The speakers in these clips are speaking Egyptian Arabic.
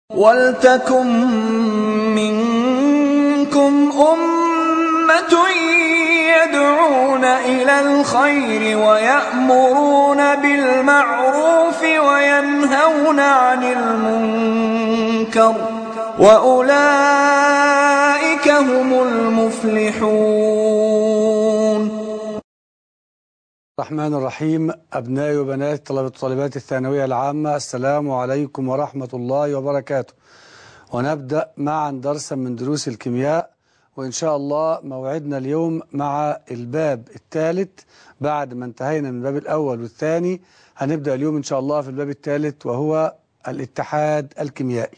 وَلْتَكُن مِّنكُمْ أُمَّةٌ يَدْعُونَ إِلَى الْخَيْرِ وَيَأْمُرُونَ بِالْمَعْرُوفِ وَيَنْهَوْنَ عَنِ الْمُنكَرِ ۚ وَأُولَٰئِكَ هُمُ الْمُفْلِحُونَ الرحمن الرحيم أبنائي وبنات طلبة وطالبات الثانوية العامة السلام عليكم ورحمة الله وبركاته ونبدأ معا درسا من دروس الكيمياء وإن شاء الله موعدنا اليوم مع الباب الثالث بعد ما انتهينا من الباب الأول والثاني هنبدأ اليوم إن شاء الله في الباب الثالث وهو الاتحاد الكيميائي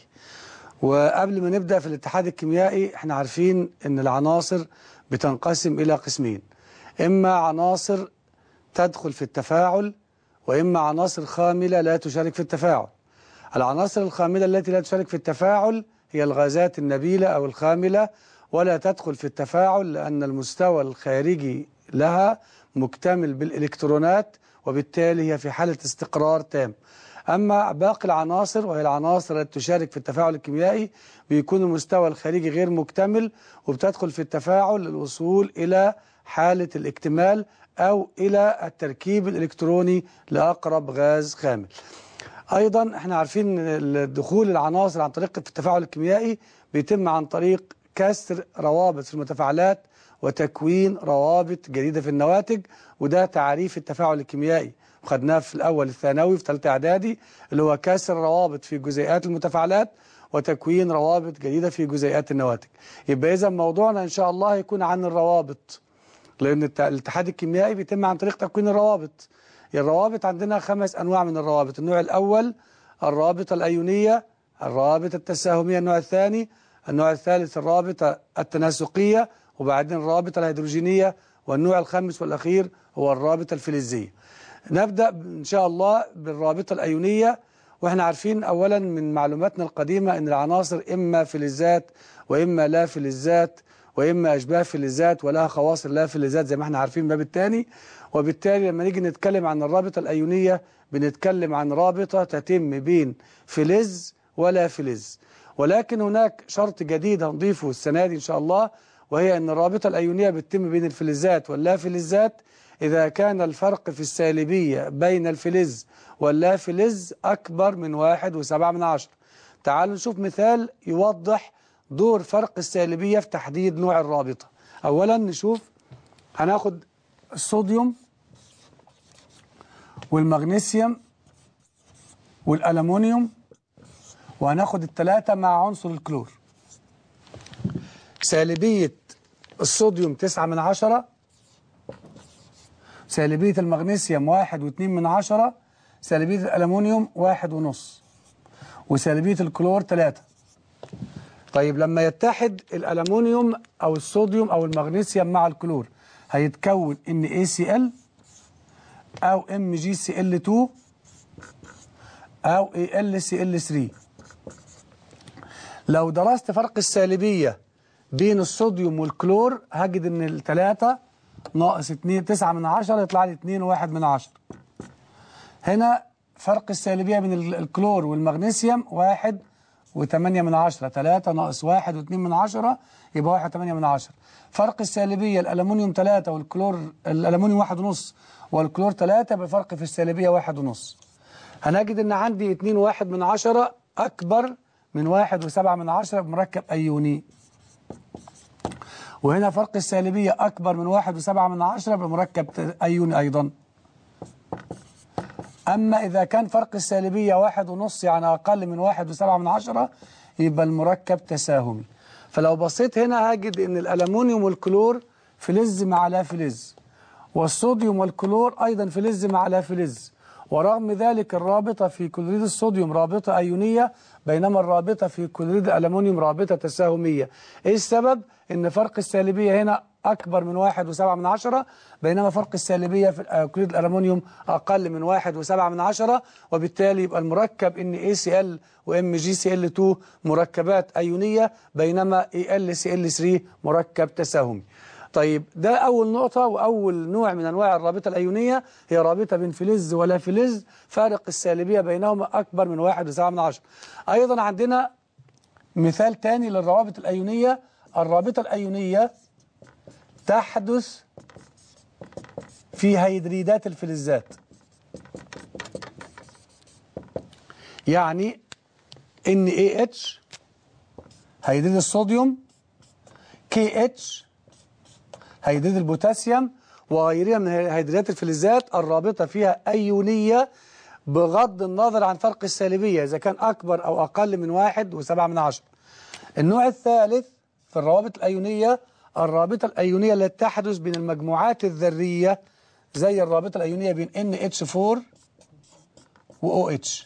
وقبل ما نبدأ في الاتحاد الكيميائي احنا عارفين ان العناصر بتنقسم إلى قسمين إما عناصر تدخل في التفاعل وإما عناصر خاملة لا تشارك في التفاعل العناصر الخاملة التي لا تشارك في التفاعل هي الغازات النبيلة أو الخاملة ولا تدخل في التفاعل لأن المستوى الخارجي لها مكتمل بالإلكترونات وبالتالي هي في حالة استقرار تام أما باقي العناصر وهي العناصر التي تشارك في التفاعل الكيميائي بيكون المستوى الخارجي غير مكتمل وبتدخل في التفاعل للوصول إلى حالة الاكتمال أو إلى التركيب الإلكتروني لأقرب غاز خامل أيضا احنا عارفين دخول العناصر عن طريق التفاعل الكيميائي بيتم عن طريق كسر روابط في المتفاعلات وتكوين روابط جديدة في النواتج وده تعريف التفاعل الكيميائي وخدناه في الأول الثانوي في ثالثه إعدادي اللي هو كسر روابط في جزيئات المتفاعلات وتكوين روابط جديدة في جزيئات النواتج يبقى إذا موضوعنا إن شاء الله هيكون عن الروابط لأن الاتحاد الكيميائي بيتم عن طريق تكوين الروابط الروابط عندنا خمس أنواع من الروابط النوع الأول الرابطة الأيونية الرابطة التساهمية النوع الثاني النوع الثالث الرابطة التناسقية وبعدين الرابطة الهيدروجينية والنوع الخامس والأخير هو الرابطة الفلزية نبدأ إن شاء الله بالرابطة الأيونية وإحنا عارفين أولا من معلوماتنا القديمة أن العناصر إما فلزات وإما لا فلزات وإما أشباه فلزات ولها خواص لا فلزات زي ما احنا عارفين الباب الثاني وبالتالي لما نيجي نتكلم عن الرابطة الأيونية بنتكلم عن رابطة تتم بين فلز ولا فلز ولكن هناك شرط جديد هنضيفه السنة دي إن شاء الله وهي أن الرابطة الأيونية بتتم بين الفلزات واللا فلزات إذا كان الفرق في السالبية بين الفلز واللا فلز أكبر من واحد وسبعة من عشر تعالوا نشوف مثال يوضح دور فرق السالبية في تحديد نوع الرابطة أولا نشوف هناخد الصوديوم والمغنيسيوم والألمونيوم وهناخد الثلاثة مع عنصر الكلور سالبية الصوديوم تسعة من عشرة سالبية المغنيسيوم واحد واثنين من عشرة سالبية الألمونيوم واحد ونص وسالبية الكلور ثلاثة طيب لما يتحد الألمونيوم أو الصوديوم أو المغنيسيوم مع الكلور هيتكون NaCl أو MgCl2 أو AlCl3 لو درست فرق السالبية بين الصوديوم والكلور هجد ان الثلاثة ناقص 2 9 من 10 يطلع لي 2 1 من 10 هنا فرق السالبية بين الكلور والمغنيسيوم 1 و8 من 10 3 ناقص 1 و2 من 10 يبقى 1 8 من 10 فرق السالبية الألمونيوم 3 والكلور الألمونيوم 1 ونص والكلور 3 بفرق في السالبية 1 ونص هنجد ان عندي 2 1 من 10 أكبر من 1 و7 من 10 بمركب أيوني وهنا فرق السالبية أكبر من 1 و7 من 10 بمركب أيوني أيضا أما إذا كان فرق السالبية واحد ونص يعني أقل من واحد وسبعة من عشرة يبقى المركب تساهمي فلو بصيت هنا هجد أن الألمونيوم والكلور فلز مع لا فلز والصوديوم والكلور أيضا فلز مع لا فلز ورغم ذلك الرابطة في كلوريد الصوديوم رابطة أيونية بينما الرابطة في كلوريد الألمونيوم رابطة تساهمية إيه السبب؟ أن فرق السالبية هنا أكبر من واحد وسبعة من عشرة بينما فرق السالبية في كلوريد الألمونيوم أقل من واحد وسبعة من عشرة وبالتالي يبقى المركب إن ACL و MgCl2 مركبات أيونية بينما AlCl3 مركب تساهمي طيب ده أول نقطة وأول نوع من أنواع الرابطة الأيونية هي رابطة بين فلز ولا فلز فارق السالبية بينهما أكبر من واحد وسبعة من عشرة أيضا عندنا مثال تاني للروابط الأيونية الرابطة الأيونية تحدث في هيدريدات الفلزات يعني NaH هيدريد الصوديوم KH هيدريد البوتاسيوم وغيرها من هيدريدات الفلزات الرابطة فيها أيونية بغض النظر عن فرق السالبية إذا كان أكبر أو أقل من واحد وسبعة من عشرة النوع الثالث في الروابط الأيونية الرابطة الأيونية التي تحدث بين المجموعات الذرية زي الرابطة الأيونية بين NH4 و OH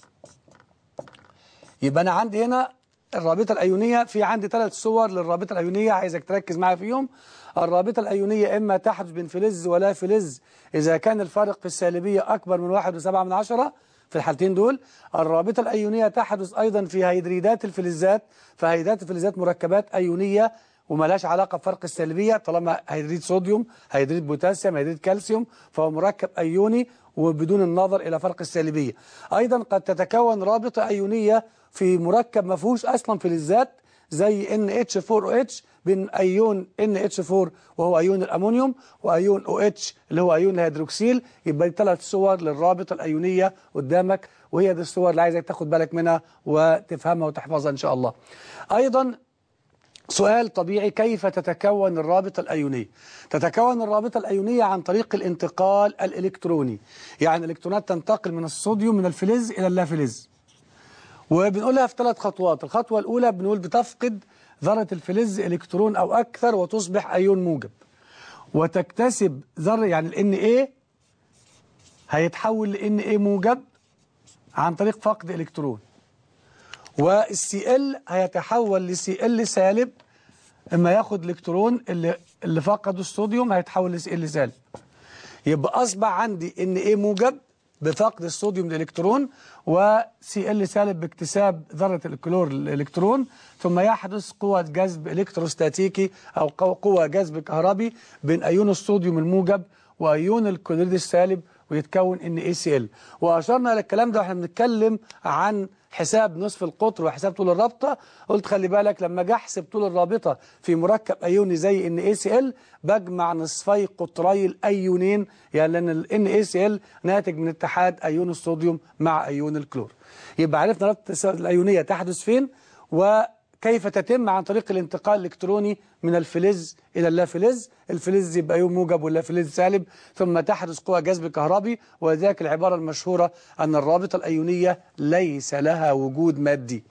يبقى أنا عندي هنا الرابطة الأيونية في عندي ثلاث صور للرابطة الأيونية عايزك تركز معايا فيهم الرابطة الأيونية إما تحدث بين فلز ولا فلز إذا كان الفارق في السالبية أكبر من واحد وسبعة من عشرة في الحالتين دول الرابطة الأيونية تحدث أيضا في هيدريدات الفلزات فهيدريدات الفلزات مركبات أيونية وملهاش علاقة بفرق السالبية طالما هيدريد صوديوم هيدريد بوتاسيوم هيدريد كالسيوم فهو مركب أيوني وبدون النظر إلى فرق السالبية أيضا قد تتكون رابطة أيونية في مركب ما فيهوش أصلا فلزات زي NH4OH بين أيون NH4 وهو أيون الأمونيوم وأيون OH اللي هو أيون الهيدروكسيل يبقى دي ثلاث صور للرابطة الأيونية قدامك وهي دي الصور اللي عايزك تاخد بالك منها وتفهمها وتحفظها إن شاء الله أيضا سؤال طبيعي كيف تتكون الرابطة الأيونية تتكون الرابطة الأيونية عن طريق الانتقال الإلكتروني يعني الإلكترونات تنتقل من الصوديوم من الفلز إلى اللافلز وبنقولها في ثلاث خطوات الخطوة الأولى بنقول بتفقد ذرة الفلز إلكترون أو أكثر وتصبح أيون موجب وتكتسب ذرة يعني ال Na هيتحول ل Na موجب عن طريق فقد إلكترون والسي ال هيتحول لسي ال سالب اما ياخد الكترون اللي اللي فقده الصوديوم هيتحول لسي ال سالب يبقى اصبح عندي ان ايه موجب بفقد الصوديوم الالكترون وسي ال سالب باكتساب ذره الكلور الالكترون ثم يحدث قوه جذب الكتروستاتيكي او قوه جذب كهربي بين ايون الصوديوم الموجب وايون الكلوريد السالب ويتكون ان اي سي ال واشرنا للكلام ده واحنا بنتكلم عن حساب نصف القطر وحساب طول الرابطه قلت خلي بالك لما اجي احسب طول الرابطه في مركب ايوني زي ان اي سي ال بجمع نصفي قطري الايونين يعني لان الان اي سي ال ناتج من اتحاد ايون الصوديوم مع ايون الكلور يبقى عرفنا رابطه الايونيه تحدث فين وكيف تتم عن طريق الانتقال الالكتروني من الفلز الى اللافلز الفلز يبقى ايون موجب واللافلز سالب ثم تحدث قوى جذب كهربي وذلك العباره المشهوره ان الرابطه الايونيه ليس لها وجود مادي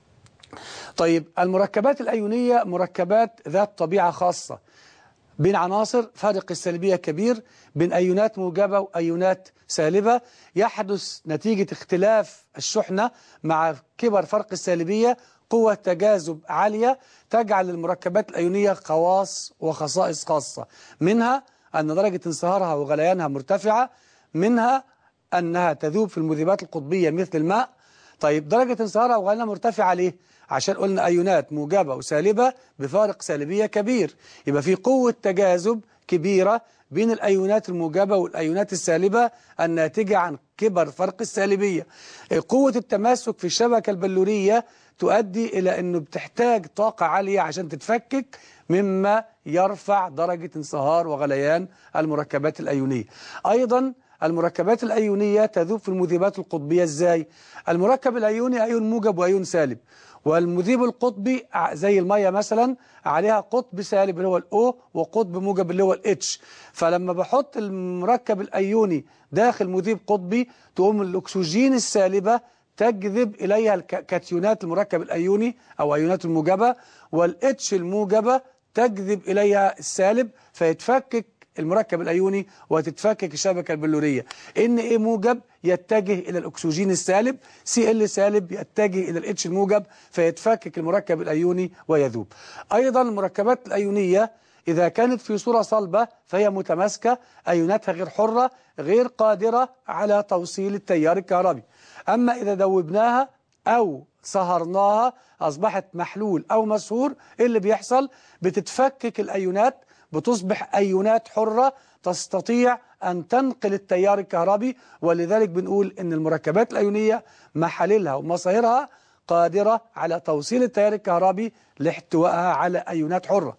طيب المركبات الايونيه مركبات ذات طبيعه خاصه بين عناصر فارق السلبية كبير بين أيونات موجبة وأيونات سالبة يحدث نتيجة اختلاف الشحنة مع كبر فرق السالبية قوة تجاذب عالية تجعل المركبات الأيونية خواص وخصائص خاصة منها أن درجة انصهارها وغليانها مرتفعة منها أنها تذوب في المذيبات القطبية مثل الماء طيب درجة انصهارها وغليانها مرتفعة ليه؟ عشان قلنا أيونات موجبة وسالبة بفارق سالبية كبير يبقى في قوة تجاذب كبيرة بين الأيونات الموجبة والأيونات السالبة الناتجة عن كبر فرق السالبية قوة التماسك في الشبكة البلورية تؤدي إلى أنه بتحتاج طاقة عالية عشان تتفكك مما يرفع درجة انصهار وغليان المركبات الأيونية أيضا المركبات الأيونية تذوب في المذيبات القطبية إزاي؟ المركب الأيوني أيون موجب وأيون سالب والمذيب القطبي زي المية مثلا عليها قطب سالب اللي هو الأو وقطب موجب اللي هو الاتش فلما بحط المركب الأيوني داخل مذيب قطبي تقوم الأكسجين السالبة تجذب إليها كاتيونات المركب الأيوني أو أيونات الموجبة والاتش الموجبة تجذب إليها السالب فيتفكك المركب الأيوني وتتفكك الشبكة البلورية ان ايه موجب يتجه إلى الأكسجين السالب سي ال سالب يتجه إلى الاتش الموجب فيتفكك المركب الأيوني ويذوب أيضا المركبات الأيونية إذا كانت في صورة صلبة فهي متماسكة أيوناتها غير حرة غير قادرة على توصيل التيار الكهربي أما إذا ذوبناها أو صهرناها أصبحت محلول أو مسهور إيه اللي بيحصل بتتفكك الأيونات بتصبح أيونات حرة تستطيع أن تنقل التيار الكهربي ولذلك بنقول أن المركبات الأيونية محاللها ومصاهرها قادرة على توصيل التيار الكهربي لاحتوائها على أيونات حرة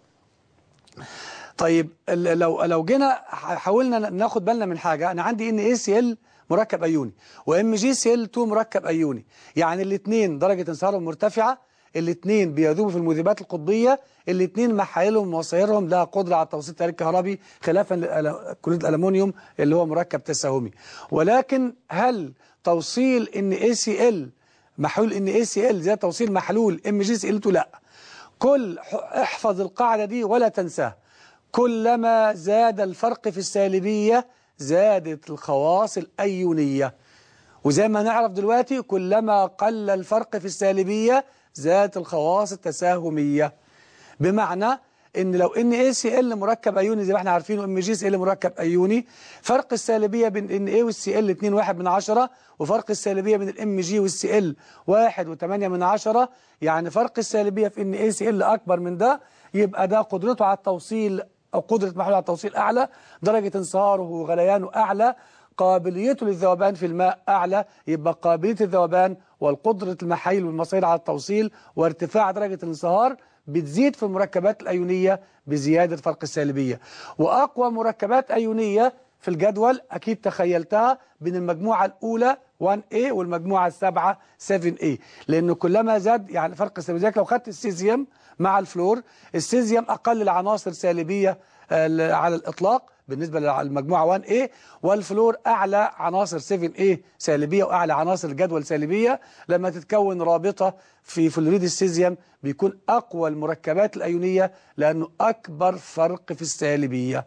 طيب ال- لو لو جينا ح- حاولنا ناخد بالنا من حاجة أنا عندي ان اي سي ال مركب أيوني وام جي سي ال 2 مركب أيوني يعني الاثنين درجة انصهارهم مرتفعة الاثنين بيذوبوا في المذيبات القطبية الاثنين محايلهم ومصايرهم لها قدرة على توصيل التيار الكهربي خلافا لكلوريد الألمنيوم اللي هو مركب تساهمي ولكن هل توصيل ان اي سي ال محلول ان اي سي ال زي توصيل محلول ام جي سي ال 2 لا كل ح- احفظ القاعدة دي ولا تنساها كلما زاد الفرق في السالبية زادت الخواص الأيونية وزي ما نعرف دلوقتي كلما قل الفرق في السالبية زادت الخواص التساهمية بمعنى ان لو ان اي سي ال مركب ايوني زي ما احنا عارفين وام جي سي ال مركب ايوني فرق السالبيه بين ان اي والسي ال 2 1 من 10 وفرق السالبيه بين الام جي والسي ال 1 و8 من 10 يعني فرق السالبيه في ان اي سي ال اكبر من ده يبقى ده قدرته على التوصيل او قدره محلول على التوصيل اعلى درجه انصهاره وغليانه اعلى قابليته للذوبان في الماء أعلى يبقى قابلية الذوبان والقدرة المحايل والمصير على التوصيل وارتفاع درجة الانصهار بتزيد في المركبات الأيونية بزيادة فرق السالبية وأقوى مركبات أيونية في الجدول أكيد تخيلتها بين المجموعة الأولى 1A والمجموعة السابعة 7A لأنه كلما زاد يعني فرق السالبية لو خدت السيزيوم مع الفلور السيزيوم أقل العناصر سالبية آه، على الإطلاق بالنسبة للمجموعة 1A والفلور أعلى عناصر 7A سالبية وأعلى عناصر الجدول سالبية لما تتكون رابطة في فلوريد السيزيوم بيكون أقوى المركبات الأيونية لأنه أكبر فرق في السالبية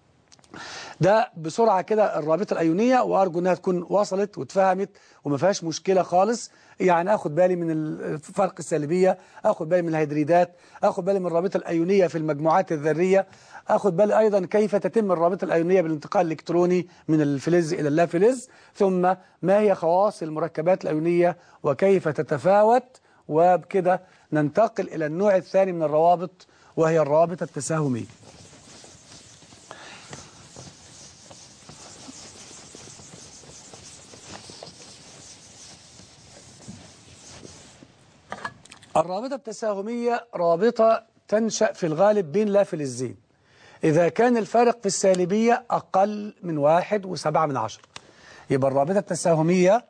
ده بسرعة كده الرابطة الأيونية وأرجو أنها تكون وصلت واتفهمت وما فيهاش مشكلة خالص يعني أخد بالي من الفرق السالبية أخد بالي من الهيدريدات أخد بالي من الرابطة الأيونية في المجموعات الذرية أخد بالي أيضا كيف تتم الرابطة الأيونية بالانتقال الإلكتروني من الفلز إلى اللافلز ثم ما هي خواص المركبات الأيونية وكيف تتفاوت وبكده ننتقل إلى النوع الثاني من الروابط وهي الرابطة التساهمية الرابطة التساهمية رابطة تنشأ في الغالب بين لافلزين إذا كان الفارق في السالبية أقل من واحد وسبعة من عشر يبقى الرابطة التساهمية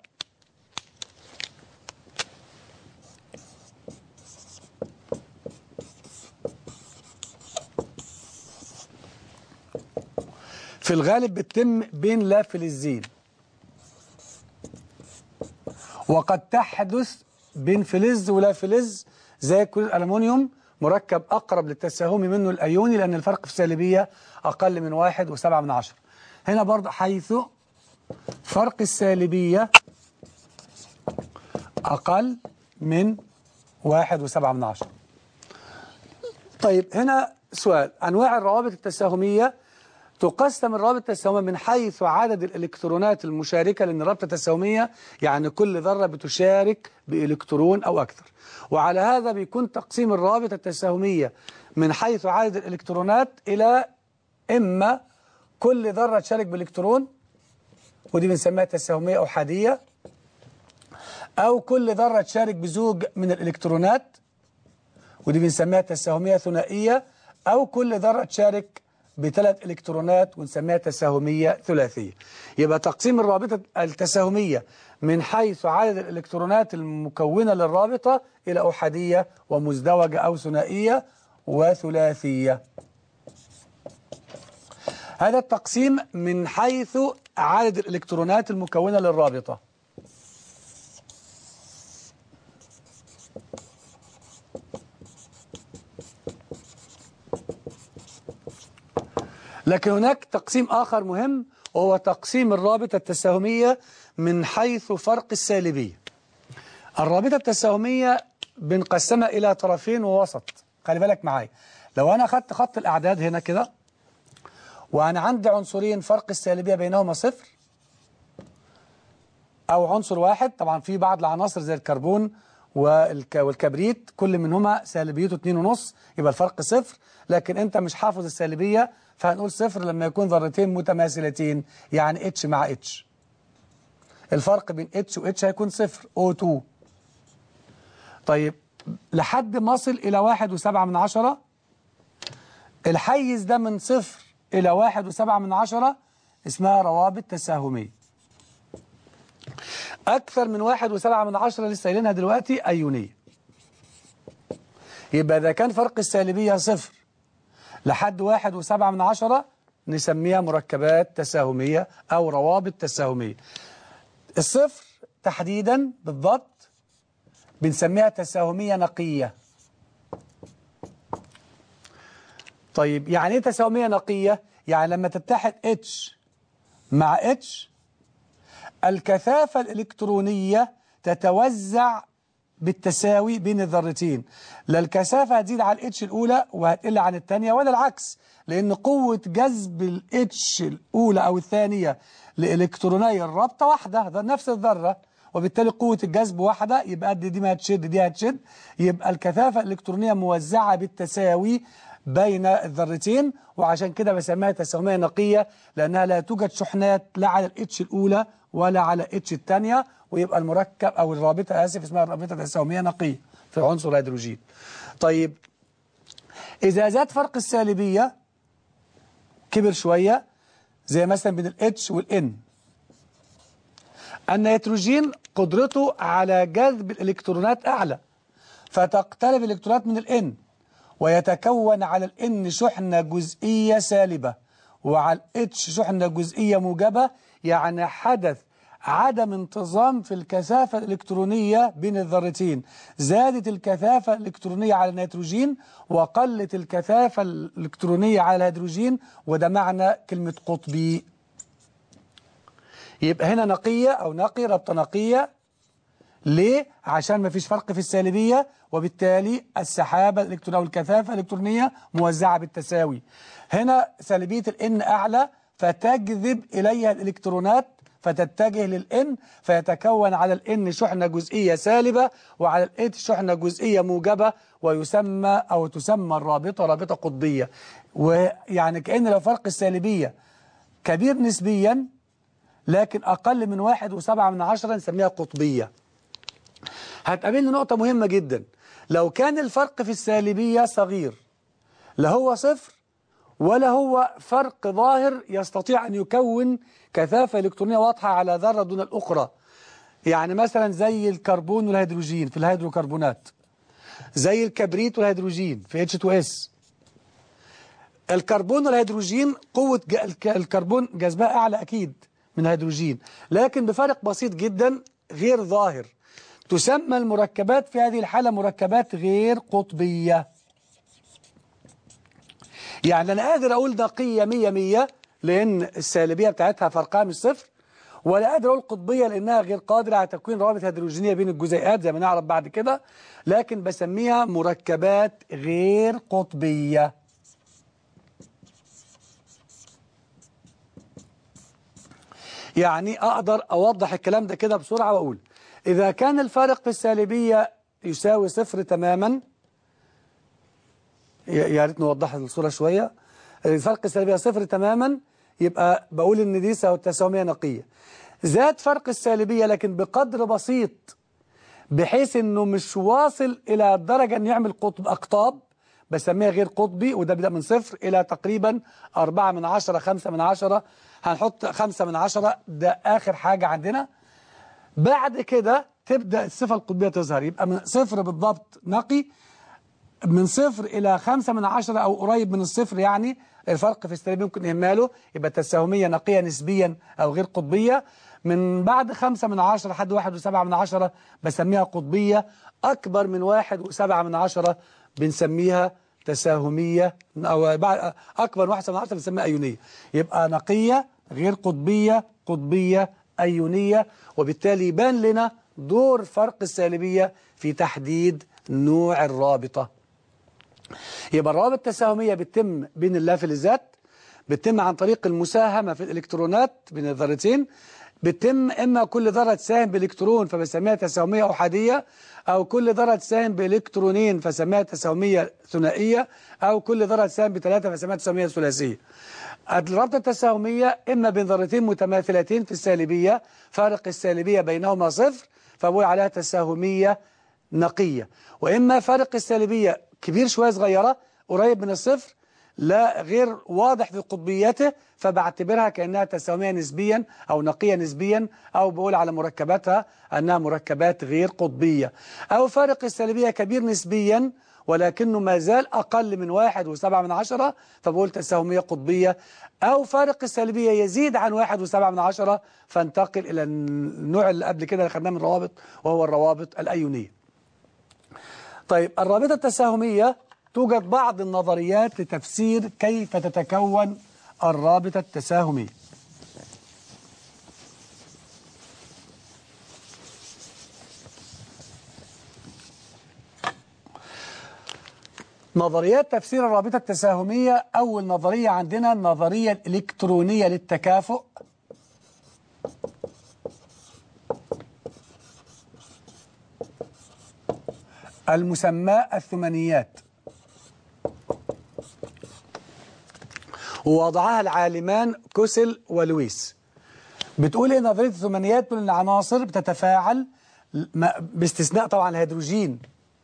في الغالب بتتم بين لافلزين وقد تحدث بين فلز ولا فلز زي كل الألمنيوم مركب أقرب للتساهم منه الأيوني لأن الفرق في السالبية أقل من واحد وسبعة من عشر هنا برضه حيث فرق السالبية أقل من واحد وسبعة من عشر طيب هنا سؤال أنواع الروابط التساهمية تقسم الروابط التساهمية من حيث عدد الإلكترونات المشاركة لأن الرابطة التساهمية يعني كل ذرة بتشارك بإلكترون أو أكثر وعلى هذا بيكون تقسيم الروابط التساهمية من حيث عدد الإلكترونات إلى إما كل ذرة تشارك بإلكترون ودي بنسميها تساهمية أحادية أو كل ذرة تشارك بزوج من الإلكترونات ودي بنسميها تساهمية ثنائية أو كل ذرة تشارك بثلاث إلكترونات ونسميها تساهمية ثلاثية يبقى تقسيم الرابطة التساهمية من حيث عدد الإلكترونات المكونة للرابطة إلى أحادية ومزدوجة أو ثنائية وثلاثية هذا التقسيم من حيث عدد الإلكترونات المكونة للرابطة لكن هناك تقسيم آخر مهم وهو تقسيم الرابطة التساهمية من حيث فرق السالبية الرابطة التساهمية بنقسمها إلى طرفين ووسط خلي بالك معايا لو أنا أخذت خط الأعداد هنا كده وأنا عندي عنصرين فرق السالبية بينهما صفر أو عنصر واحد طبعا في بعض العناصر زي الكربون والك والكبريت كل منهما سالبيته 2.5 يبقى الفرق صفر لكن أنت مش حافظ السالبية فهنقول صفر لما يكون ذرتين متماثلتين يعني اتش مع اتش الفرق بين اتش و اتش هيكون صفر O2 طيب لحد ما أصل إلى واحد وسبعة من عشرة الحيز ده من صفر إلى واحد وسبعة من عشرة اسمها روابط تساهمية أكثر من واحد وسبعة من عشرة لسه قايلينها دلوقتي أيونية يبقى إذا كان فرق السالبية صفر لحد واحد وسبعة من عشرة نسميها مركبات تساهمية أو روابط تساهمية الصفر تحديدا بالضبط بنسميها تساهمية نقية طيب يعني ايه تساهمية نقية؟ يعني لما تتحد H مع H الكثافة الإلكترونية تتوزع بالتساوي بين الذرتين لا الكثافة هتزيد على الاتش الأولى وهتقل عن الثانية ولا العكس لأن قوة جذب الاتش الأولى أو الثانية لإلكتروني الرابطة واحدة ده نفس الذرة وبالتالي قوة الجذب واحدة يبقى قد دي ما هتشد دي هتشد يبقى الكثافة الإلكترونية موزعة بالتساوي بين الذرتين وعشان كده بسميها تساهمية نقية لأنها لا توجد شحنات لا على الاتش الأولى ولا على اتش الثانية ويبقى المركب أو الرابطة آسف اسمها رابطة تساهمية نقية في عنصر الهيدروجين طيب إذا زاد فرق السالبية كبر شوية زي مثلا بين الاتش والان النيتروجين قدرته على جذب الإلكترونات أعلى فتقترب الإلكترونات من الان ويتكون على الان شحنة جزئية سالبة وعلى الاتش شحنة جزئية موجبة يعني حدث عدم انتظام في الكثافة الإلكترونية بين الذرتين زادت الكثافة الإلكترونية على النيتروجين وقلت الكثافة الإلكترونية على الهيدروجين وده معنى كلمة قطبي يبقى هنا نقية أو نقي ربطة نقية ليه؟ عشان ما فيش فرق في السالبية وبالتالي السحابة الإلكترونية أو الكثافة الإلكترونية موزعة بالتساوي هنا سالبية الإن أعلى فتجذب إليها الإلكترونات فتتجه للإن فيتكون على الإن شحنة جزئية سالبة وعلى الإت شحنة جزئية موجبة ويسمى أو تسمى الرابطة رابطة قطبية ويعني كأن لو فرق السالبية كبير نسبيا لكن أقل من واحد وسبعة من عشرة نسميها قطبية هتقابلنا نقطة مهمة جدا لو كان الفرق في السالبية صغير لا هو صفر ولا هو فرق ظاهر يستطيع أن يكون كثافة إلكترونية واضحة على ذرة دون الأخرى يعني مثلا زي الكربون والهيدروجين في الهيدروكربونات زي الكبريت والهيدروجين في H2S الكربون والهيدروجين قوة الكربون جذبها أعلى أكيد من الهيدروجين لكن بفرق بسيط جدا غير ظاهر تسمى المركبات في هذه الحالة مركبات غير قطبية يعني أنا قادر أقول نقية مية مية لأن السالبية بتاعتها فرقها مش صفر ولا قادر أقول قطبية لأنها غير قادرة على تكوين روابط هيدروجينية بين الجزيئات زي ما نعرف بعد كده لكن بسميها مركبات غير قطبية يعني أقدر أوضح الكلام ده كده بسرعة وأقول إذا كان الفارق في السالبية يساوي صفر تماما يا ريت نوضح الصورة شوية الفرق السالبية صفر تماما يبقى بقول ان دي تساهمية نقية زاد فرق السالبية لكن بقدر بسيط بحيث انه مش واصل الى درجة ان يعمل قطب اقطاب بسميها غير قطبي وده بدأ من صفر الى تقريبا أربعة من عشرة خمسة من عشرة هنحط خمسة من عشرة ده اخر حاجة عندنا بعد كده تبدأ الصفة القطبية تظهر يبقى من صفر بالضبط نقي من صفر إلى خمسة من عشرة أو قريب من الصفر يعني الفرق في السالبية ممكن إهماله يبقى تساهمية نقية نسبيا أو غير قطبية من بعد خمسة من عشرة لحد واحد وسبعة من عشرة بسميها قطبية أكبر من واحد وسبعة من عشرة بنسميها تساهمية أو بعد أكبر من واحد من عشرة بنسميها أيونية يبقى نقية غير قطبية قطبية أيونية وبالتالي يبان لنا دور فرق السالبية في تحديد نوع الرابطة يبقى الروابط التساهمية بتتم بين اللافلزات بتتم عن طريق المساهمة في الإلكترونات بين الذرتين بتتم إما كل ذرة تساهم بإلكترون فبسميها تساهمية أحادية أو كل ذرة تساهم بإلكترونين فسميها تساهمية ثنائية أو كل ذرة تساهم بثلاثة فسميها تساهمية ثلاثية الرابطة التساهمية إما بين ذرتين متماثلتين في السالبية فارق السالبية بينهما صفر فبقول عليها تساهمية نقية وإما فارق السالبية كبير شوية صغيرة قريب من الصفر لا غير واضح في قطبيته فبعتبرها كأنها تساومية نسبيا أو نقية نسبيا أو بقول على مركباتها أنها مركبات غير قطبية أو فارق السالبية كبير نسبيا ولكنه ما زال أقل من واحد وسبعة من عشرة فبقول تساهمية قطبية أو فارق السلبية يزيد عن واحد وسبعة من عشرة فانتقل إلى النوع اللي قبل كده اللي خدناه من الروابط وهو الروابط الأيونية طيب الرابطة التساهمية توجد بعض النظريات لتفسير كيف تتكون الرابطة التساهمية نظريات تفسير الرابطة التساهمية أول نظرية عندنا النظرية الإلكترونية للتكافؤ المسماة الثمانيات ووضعها العالمان كوسل ولويس بتقول ايه نظرية الثمانيات بتقول ان العناصر بتتفاعل باستثناء طبعا الهيدروجين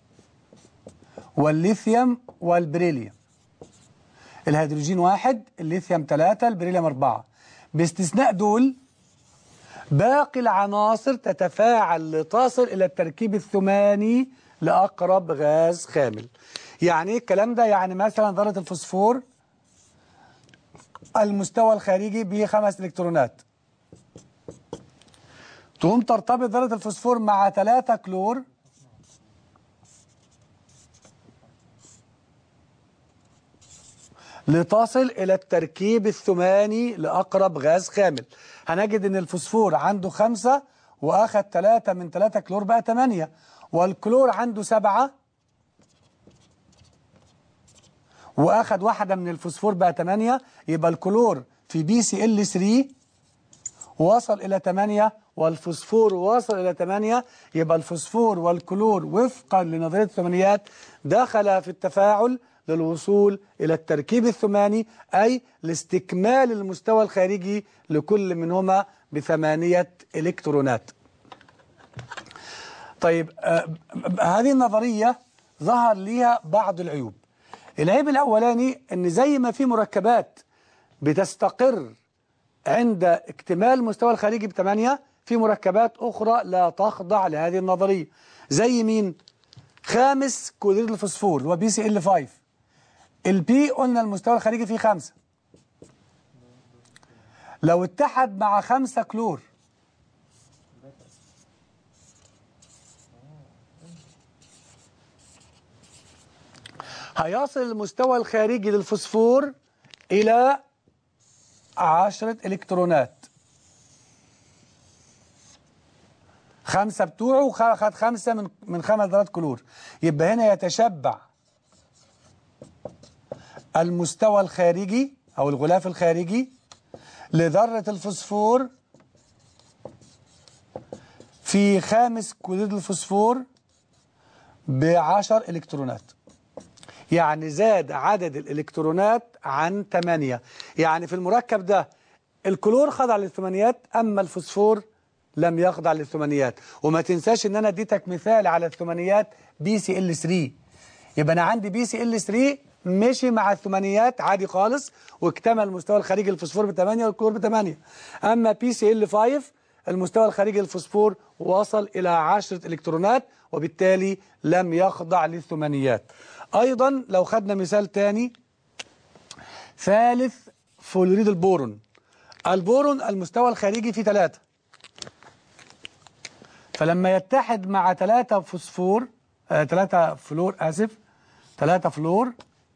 والليثيوم والبريليوم الهيدروجين واحد الليثيوم ثلاثة البريليوم أربعة باستثناء دول باقي العناصر تتفاعل لتصل إلى التركيب الثماني لأقرب غاز خامل يعني ايه الكلام ده يعني مثلا ذرة الفوسفور المستوى الخارجي بخمس إلكترونات تقوم ترتبط ذرة الفوسفور مع ثلاثة كلور لتصل إلى التركيب الثماني لأقرب غاز خامل هنجد أن الفوسفور عنده خمسة وأخذ ثلاثة من ثلاثة كلور بقى ثمانية والكلور عنده سبعة وأخذ واحدة من الفوسفور بقى ثمانية يبقى الكلور في بي سي ال 3 وصل إلى 8 والفوسفور وصل إلى 8 يبقى الفوسفور والكلور وفقا لنظرية الثمانيات دخل في التفاعل للوصول إلى التركيب الثماني أي لاستكمال المستوى الخارجي لكل منهما بثمانية إلكترونات طيب آه هذه النظرية ظهر ليها بعض العيوب العيب الأولاني أن زي ما في مركبات بتستقر عند اكتمال المستوى الخارجي بثمانية في مركبات أخرى لا تخضع لهذه النظرية زي مين؟ خامس كلوريد الفوسفور اللي هو بي سي ال 5 البي قلنا المستوى الخارجي فيه خمسة لو اتحد مع خمسة كلور هيصل المستوى الخارجي للفوسفور إلى عشرة إلكترونات خمسة بتوعه وخد خمسة من من خمس ذرات كلور يبقى هنا يتشبع المستوى الخارجي أو الغلاف الخارجي لذرة الفوسفور في خامس كلوريد الفوسفور بعشر إلكترونات يعني زاد عدد الإلكترونات عن 8 يعني في المركب ده الكلور خضع للثمانيات أما الفوسفور لم يخضع للثمانيات وما تنساش ان انا اديتك مثال على الثمانيات بي سي ال 3 يبقى انا عندي بي سي ال 3 مشي مع الثمانيات عادي خالص واكتمل المستوى الخارجي للفوسفور ب 8 والكلور ب 8 اما بي سي ال 5 المستوى الخارجي للفوسفور وصل الى 10 الكترونات وبالتالي لم يخضع للثمانيات ايضا لو خدنا مثال تاني ثالث فلوريد البورون البورون المستوى الخارجي فيه 3 فلما يتحد مع 3 فوسفور 3 آه فلور اسف 3 فلور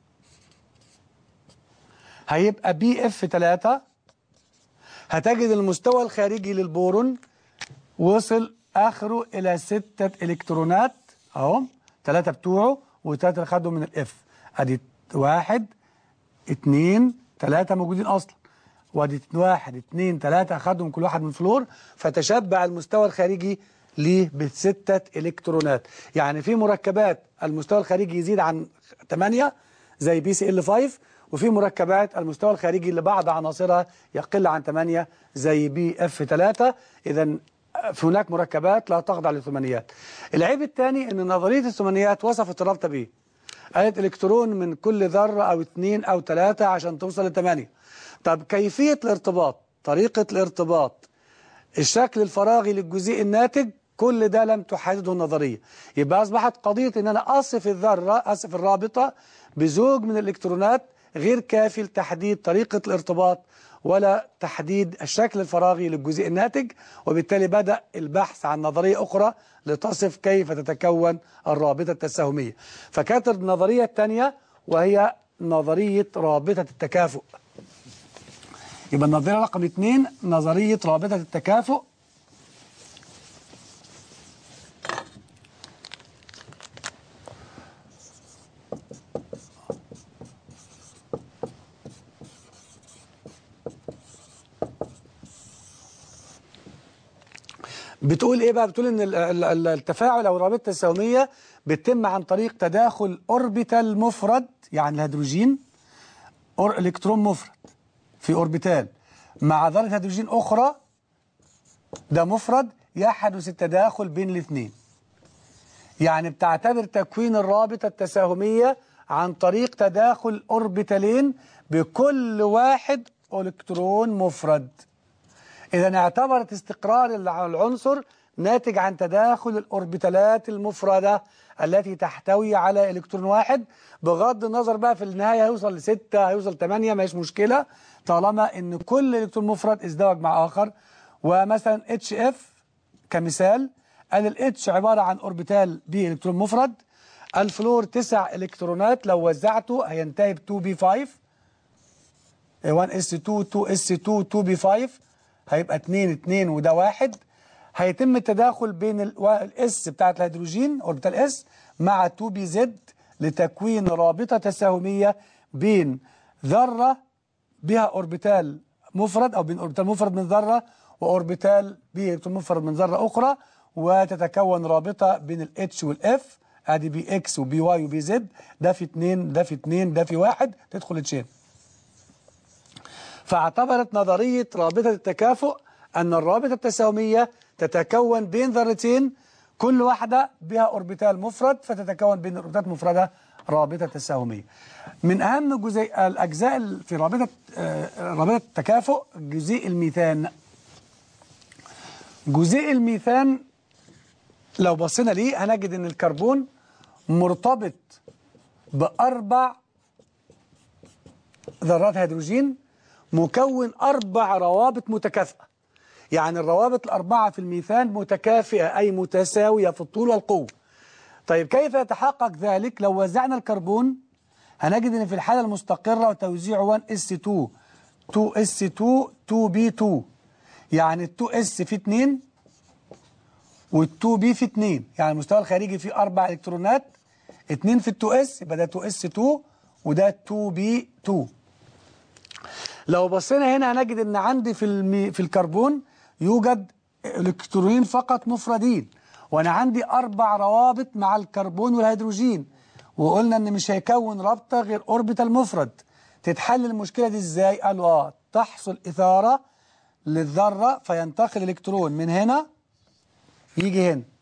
هيبقى بي اف 3 هتجد المستوى الخارجي للبورون وصل اخره الى 6 الكترونات اهو 3 بتوعه وثلاثة خدوا من الاف ادي واحد اتنين تلاتة موجودين اصلا وادي واحد اتنين تلاتة اخدهم كل واحد من فلور فتشبع المستوى الخارجي ليه بستة الكترونات يعني في مركبات المستوى الخارجي يزيد عن 8 زي بي سي ال 5 وفي مركبات المستوى الخارجي لبعض عناصرها يقل عن 8 زي بي اف 3 اذا في هناك مركبات لا تخضع للثمانيات العيب الثاني ان نظريه الثمانيات وصفت الرابطه بايه قالت الكترون من كل ذره او اثنين او ثلاثه عشان توصل لثمانيه طب كيفيه الارتباط طريقه الارتباط الشكل الفراغي للجزيء الناتج كل ده لم تحدده النظريه يبقى اصبحت قضيه ان انا اصف الذره اصف الرابطه بزوج من الالكترونات غير كافي لتحديد طريقه الارتباط ولا تحديد الشكل الفراغي للجزيء الناتج وبالتالي بدأ البحث عن نظرية أخرى لتصف كيف تتكون الرابطة التساهمية فكانت النظرية الثانية وهي نظرية رابطة التكافؤ يبقى النظرية رقم اثنين نظرية رابطة التكافؤ بتقول ايه بقى بتقول ان ال- ال- ال- التفاعل او الرابطه التساهميه بتتم عن طريق تداخل اوربيتال مفرد يعني الهيدروجين أور الكترون مفرد في اوربيتال مع ذره هيدروجين اخرى ده مفرد يحدث التداخل بين الاثنين يعني بتعتبر تكوين الرابطه التساهميه عن طريق تداخل اوربيتالين بكل واحد الكترون مفرد إذا اعتبرت استقرار الع- العنصر ناتج عن تداخل الأوربيتالات المفردة التي تحتوي على إلكترون واحد بغض النظر بقى في النهاية هيوصل لستة هيوصل ثمانية مش مشكلة طالما إن كل إلكترون مفرد ازدوج مع آخر ومثلا HF كمثال قال ال H عبارة عن أوربيتال بإلكترون مفرد الفلور تسع إلكترونات لو وزعته هينتهي ب 2B5 1s2 2s2 2b5 هيبقى 2 2 وده واحد هيتم التداخل بين الاس بتاعت الهيدروجين اوربيتال اس مع 2 بي زد لتكوين رابطه تساهميه بين ذره بها اوربيتال مفرد او بين اوربيتال مفرد من ذره واوربيتال بإلكترون مفرد من ذره اخرى وتتكون رابطه بين الاتش والاف ادي بي اكس وبي واي وبي زد ده في 2 ده في 2 ده في 1 تدخل تشين فاعتبرت نظرية رابطة التكافؤ أن الرابطة التساهمية تتكون بين ذرتين كل واحدة بها أوربيتال مفرد فتتكون بين أوربيتات مفردة رابطة تساهمية من أهم جزء الأجزاء في رابطة آه، رابطة التكافؤ جزيء الميثان جزيء الميثان لو بصينا ليه هنجد أن الكربون مرتبط بأربع ذرات هيدروجين مكون أربع روابط متكافئة يعني الروابط الأربعة في الميثان متكافئة أي متساوية في الطول والقوة طيب كيف يتحقق ذلك لو وزعنا الكربون هنجد أن في الحالة المستقرة وتوزيع 1s2 2s2 2b2 يعني ال 2s في 2 وال 2b في 2 يعني المستوى الخارجي فيه أربع إلكترونات 2 في ال 2s يبقى ده 2s2 وده 2b2 لو بصينا هنا هنجد ان عندي في المي في الكربون يوجد الكترونين فقط مفردين وانا عندي اربع روابط مع الكربون والهيدروجين وقلنا ان مش هيكون رابطه غير اوربيتال مفرد تتحل المشكله دي ازاي قالوا اه تحصل اثاره للذره فينتقل الالكترون من هنا يجي هنا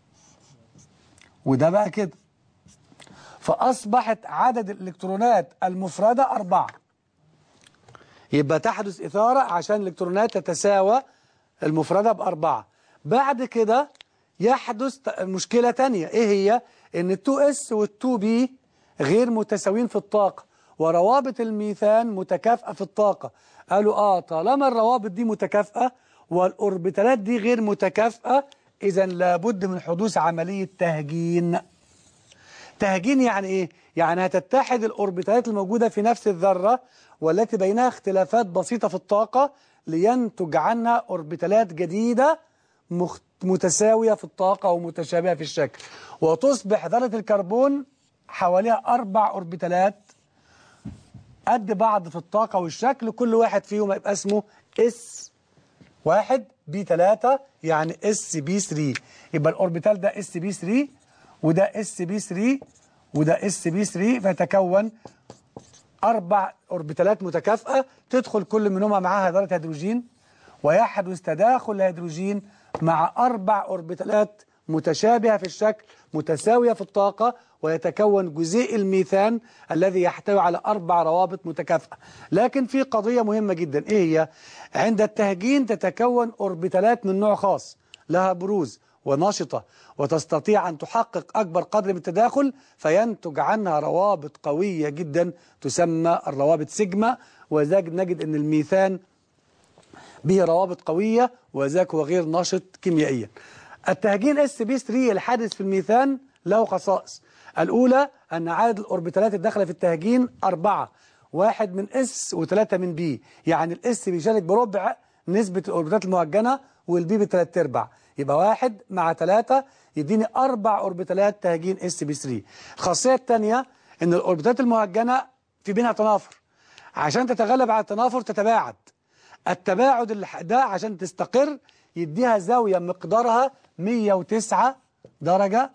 وده بقى كده فاصبحت عدد الالكترونات المفرده اربعه يبقى تحدث إثارة عشان الإلكترونات تتساوى المفردة بأربعة بعد كده يحدث ت- مشكلة تانية إيه هي؟ إن ال 2S وال 2B غير متساويين في الطاقة وروابط الميثان متكافئة في الطاقة قالوا آه طالما الروابط دي متكافئة والأوربيتالات دي غير متكافئة إذا لابد من حدوث عملية تهجين تهجين يعني ايه؟ يعني هتتحد الاوربيتالات الموجودة في نفس الذرة والتي بينها اختلافات بسيطة في الطاقة لينتج عنها اوربيتالات جديدة مخت... متساوية في الطاقة ومتشابهة في الشكل وتصبح ذرة الكربون حواليها أربع اوربيتالات قد بعض في الطاقة والشكل كل واحد فيهم هيبقى اسمه اس واحد بي 3 يعني اس بي 3 يبقى الاوربيتال ده اس بي 3 وده اس بي 3 وده اس بي 3 فيتكون اربع اوربيتالات متكافئه تدخل كل منهما معاها ذره هيدروجين ويحدث تداخل الهيدروجين مع أربع أوربيتالات متشابهة في الشكل متساوية في الطاقة ويتكون جزيء الميثان الذي يحتوي على أربع روابط متكافئة لكن في قضية مهمة جدا إيه هي؟ عند التهجين تتكون أوربيتالات من نوع خاص لها بروز ونشطة وتستطيع أن تحقق أكبر قدر من التداخل فينتج عنها روابط قوية جدا تسمى الروابط سيجما وذلك نجد أن الميثان به روابط قوية وذاك هو غير نشط كيميائيا التهجين اس بي 3 الحادث في الميثان له خصائص الأولى أن عدد الأوربيتالات الداخلة في التهجين أربعة واحد من اس وثلاثة من بي يعني الاس بيشارك بربع نسبة الأوربيتالات المهجنة والبي بثلاث أرباع يبقى واحد مع ثلاثة يديني أربع أوربيتالات تهجين اس بي 3 الخاصية الثانية أن الأوربيتالات المهجنة في بينها تنافر عشان تتغلب على التنافر تتباعد التباعد اللي ده عشان تستقر يديها زاوية مقدارها 109 درجة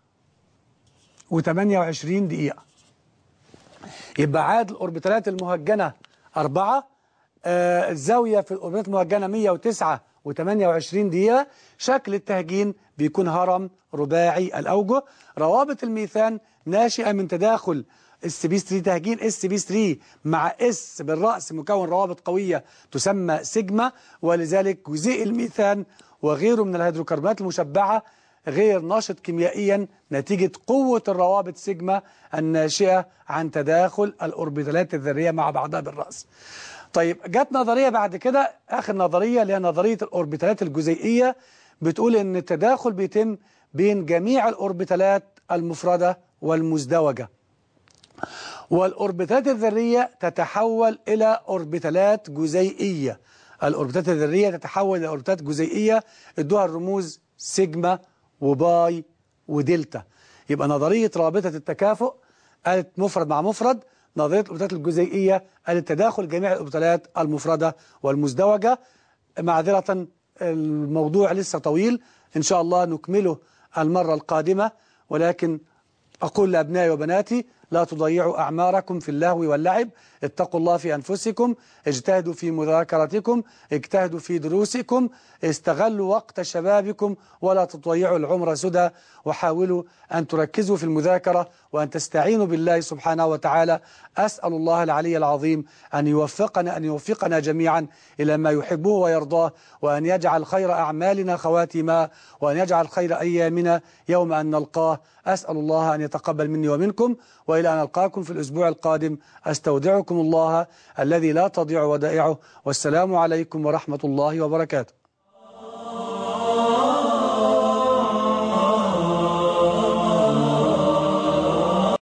و28 دقيقة يبقى عدد الأوربيتالات المهجنة أربعة آه الزاوية في الأوربيتالات المهجنة 109 و28 دقيقة شكل التهجين بيكون هرم رباعي الأوجه روابط الميثان ناشئة من تداخل اس بي 3 تهجين اس بي 3 مع اس بالرأس مكون روابط قوية تسمى سيجما ولذلك جزيء الميثان وغيره من الهيدروكربونات المشبعة غير نشط كيميائيا نتيجة قوة الروابط سيجما الناشئة عن تداخل الأوربيتالات الذرية مع بعضها بالرأس طيب جت نظرية بعد كده آخر نظرية اللي هي نظرية الأوربيتالات الجزيئية بتقول إن التداخل بيتم بين جميع الأوربيتالات المفردة والمزدوجة والأوربيتالات الذرية تتحول إلى أوربيتالات جزيئية الأوربيتالات الذرية تتحول إلى أوربيتالات جزيئية ادوها الرموز سيجما وباي ودلتا يبقى نظرية رابطة التكافؤ قالت مفرد مع مفرد نظرية الأوربيتالات الجزيئية قالت تداخل جميع الأوربيتالات المفردة والمزدوجة معذرة الموضوع لسه طويل إن شاء الله نكمله المرة القادمة ولكن أقول لأبنائي وبناتي لا تضيعوا أعماركم في اللهو واللعب اتقوا الله في أنفسكم اجتهدوا في مذاكرتكم اجتهدوا في دروسكم استغلوا وقت شبابكم ولا تضيعوا العمر سدى وحاولوا أن تركزوا في المذاكرة وأن تستعينوا بالله سبحانه وتعالى أسأل الله العلي العظيم أن يوفقنا أن يوفقنا جميعا إلى ما يحبه ويرضاه وأن يجعل خير أعمالنا خواتما وأن يجعل خير أيامنا يوم أن نلقاه أسأل الله أن يتقبل مني ومنكم وإلى أن ألقاكم في الأسبوع القادم أستودعكم الله الذي لا تضيع ودائعه والسلام عليكم ورحمة الله وبركاته